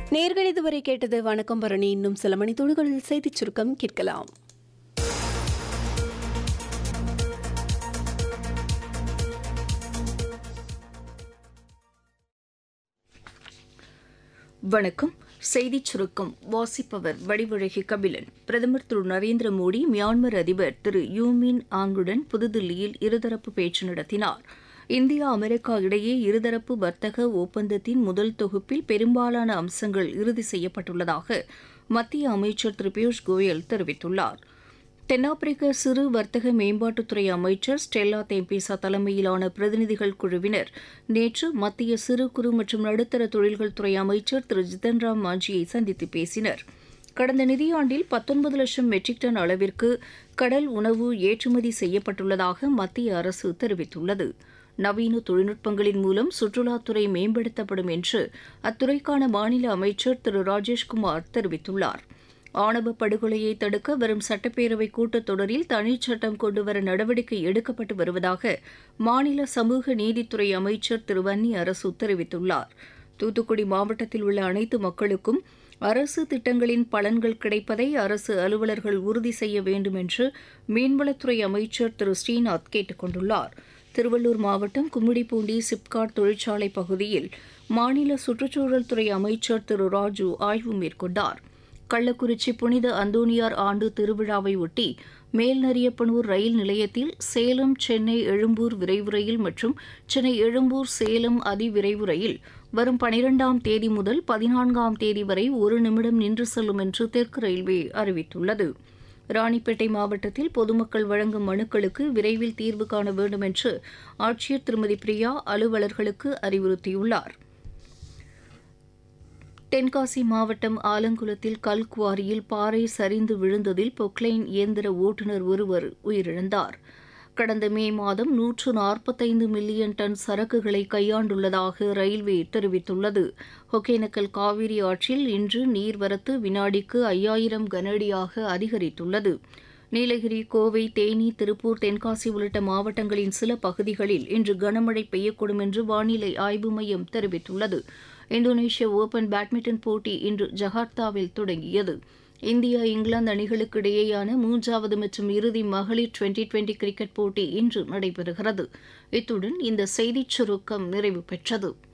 நேர்கள் இதுவரை கேட்டது வணக்கம் பரணி இன்னும் சில மணி துளிகளில் செய்திச் சுருக்கம் கேட்கலாம் வணக்கம் செய்திச் சுருக்கம் வாசிப்பவர் வடிவழகி கபிலன் பிரதமர் திரு நரேந்திர மோடி மியான்மர் அதிபர் திரு யூமின் ஆங்குடன் புதுதில்லியில் இருதரப்பு பேச்சு நடத்தினார் இந்தியா அமெரிக்கா இடையே இருதரப்பு வர்த்தக ஒப்பந்தத்தின் முதல் தொகுப்பில் பெரும்பாலான அம்சங்கள் இறுதி செய்யப்பட்டுள்ளதாக மத்திய அமைச்சர் திரு பியூஷ் கோயல் தெரிவித்துள்ளார் தென்னாப்பிரிக்க சிறு வர்த்தக மேம்பாட்டுத்துறை அமைச்சர் ஸ்டெல்லா தேம்பிசா தலைமையிலான பிரதிநிதிகள் குழுவினர் நேற்று மத்திய சிறு குறு மற்றும் நடுத்தர தொழில்கள் துறை அமைச்சர் திரு ஜிதன் ராம் மாஞ்சியை சந்தித்து பேசினர் கடந்த நிதியாண்டில் பத்தொன்பது லட்சம் மெட்ரிக் டன் அளவிற்கு கடல் உணவு ஏற்றுமதி செய்யப்பட்டுள்ளதாக மத்திய அரசு தெரிவித்துள்ளது நவீன தொழில்நுட்பங்களின் மூலம் சுற்றுலாத்துறை மேம்படுத்தப்படும் என்று அத்துறைக்கான மாநில அமைச்சர் திரு ராஜேஷ்குமார் தெரிவித்துள்ளார் ஆணவ படுகொலையை தடுக்க வரும் சட்டப்பேரவை கூட்டத்தொடரில் தனிச்சட்டம் கொண்டுவர நடவடிக்கை எடுக்கப்பட்டு வருவதாக மாநில சமூக நீதித்துறை அமைச்சர் திரு வன்னி அரசு தெரிவித்துள்ளார் தூத்துக்குடி மாவட்டத்தில் உள்ள அனைத்து மக்களுக்கும் அரசு திட்டங்களின் பலன்கள் கிடைப்பதை அரசு அலுவலர்கள் உறுதி செய்ய வேண்டும் என்று மீன்வளத்துறை அமைச்சர் திரு ஸ்ரீநாத் கேட்டுக் கொண்டுள்ளார் திருவள்ளூர் மாவட்டம் கும்மிடிப்பூண்டி சிப்காட் தொழிற்சாலை பகுதியில் மாநில சுற்றுச்சூழல் துறை அமைச்சர் திரு ராஜு ஆய்வு மேற்கொண்டார் கள்ளக்குறிச்சி புனித அந்தோனியார் ஆண்டு திருவிழாவை ஒட்டி மேல்நரியப்பனூர் ரயில் நிலையத்தில் சேலம் சென்னை எழும்பூர் விரைவு ரயில் மற்றும் சென்னை எழும்பூர் சேலம் அதிவிரைவு ரயில் வரும் பனிரெண்டாம் தேதி முதல் பதினான்காம் தேதி வரை ஒரு நிமிடம் நின்று செல்லும் என்று தெற்கு ரயில்வே அறிவித்துள்ளது ராணிப்பேட்டை மாவட்டத்தில் பொதுமக்கள் வழங்கும் மனுக்களுக்கு விரைவில் தீர்வு காண வேண்டும் என்று ஆட்சியர் திருமதி பிரியா அலுவலர்களுக்கு அறிவுறுத்தியுள்ளார் தென்காசி மாவட்டம் ஆலங்குளத்தில் கல்குவாரியில் பாறை சரிந்து விழுந்ததில் பொக்லைன் இயந்திர ஓட்டுநர் ஒருவர் உயிரிழந்தார் கடந்த மே மாதம் நூற்று நாற்பத்தைந்து மில்லியன் டன் சரக்குகளை கையாண்டுள்ளதாக ரயில்வே தெரிவித்துள்ளது ஒகேனக்கல் காவிரி ஆற்றில் இன்று நீர்வரத்து வினாடிக்கு ஐயாயிரம் கனஅடியாக அதிகரித்துள்ளது நீலகிரி கோவை தேனி திருப்பூர் தென்காசி உள்ளிட்ட மாவட்டங்களின் சில பகுதிகளில் இன்று கனமழை பெய்யக்கூடும் என்று வானிலை ஆய்வு மையம் தெரிவித்துள்ளது இந்தோனேஷிய ஓபன் பேட்மிண்டன் போட்டி இன்று ஜகார்த்தாவில் தொடங்கியது இந்தியா இங்கிலாந்து அணிகளுக்கு இடையேயான மூன்றாவது மற்றும் இறுதி மகளிர் டுவெண்டி டுவெண்டி கிரிக்கெட் போட்டி இன்று நடைபெறுகிறது இத்துடன் இந்த செய்திச் சுருக்கம் நிறைவு பெற்றது